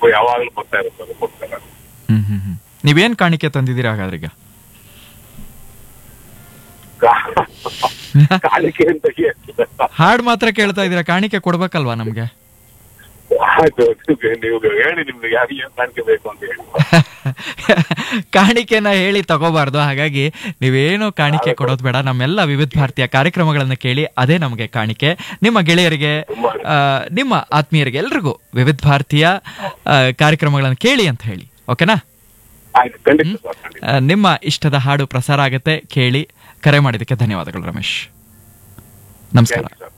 ಯಾವಾಗ್ಲೂ ಬರ್ತಾ ಇರುತ್ತೆ ಅದಕ್ಕೋಸ್ಕರ ಹ್ಮ್ ಹ್ಮ್ ಹ್ಮ್ ನೀವೇನ್ ಕಾಣಿಕೆ ತಂದಿದ್ದೀರಾ ಹಾಗಾದ್ರೆ ಈಗ ಕಾ- ಕಾಣಿಕೆ ಅಂತ ಏನಿಲ್ಲ. ಹಾಡ್ ಮಾತ್ರ ಕೇಳ್ತಾ ಇದ್ದೀರಾ ಕಾಣಿಕೆ ಕೊಡ್ಬೇಕಲ್ವಾ ನಮ್ಗೆ ಆಯ್ತು ನೀವು ನೀವು ಹೇಳಿ ನಿಮ್ಗೆ ಯಾರಿಗೆ ಏನ್ ಕಾಣಿಕೆ ಬೇಕು ಅಂತ ಹೇಳಿ ಕಾಣಿಕೆನ ಹೇಳಿ ತಗೋಬಾರ್ದು ಹಾಗಾಗಿ ನೀವೇನು ಕಾಣಿಕೆ ಕೊಡೋದು ಬೇಡ ನಮ್ಮೆಲ್ಲ ವಿವಿಧ ಭಾರತೀಯ ಕಾರ್ಯಕ್ರಮಗಳನ್ನ ಕೇಳಿ ಅದೇ ನಮಗೆ ಕಾಣಿಕೆ ನಿಮ್ಮ ಗೆಳೆಯರಿಗೆ ಆ, ನಿಮ್ಮ ಆತ್ಮೀಯರಿಗೆ ಎಲ್ರಿಗೂ ವಿವಿಧ ಭಾರತೀಯ ಆ, ಕಾರ್ಯಕ್ರಮಗಳನ್ನು ಕೇಳಿ ಅಂತ ಹೇಳಿ ಓಕೆನಾ ಆಯ್ತು ಖಂಡಿತ ಸರ್ ಖಂಡಿತ ಆ, ನಿಮ್ಮ ಇಷ್ಟದ ಹಾಡು ಪ್ರಸಾರ ಆಗುತ್ತೆ ಕೇಳಿ ಕರೆ ಮಾಡಿದ್ದಕ್ಕೆ ಧನ್ಯವಾದಗಳು ರಮೇಶ್ ನಮಸ್ಕಾರ ಥ್ಯಾಂಕ್ ಯು ಸರ್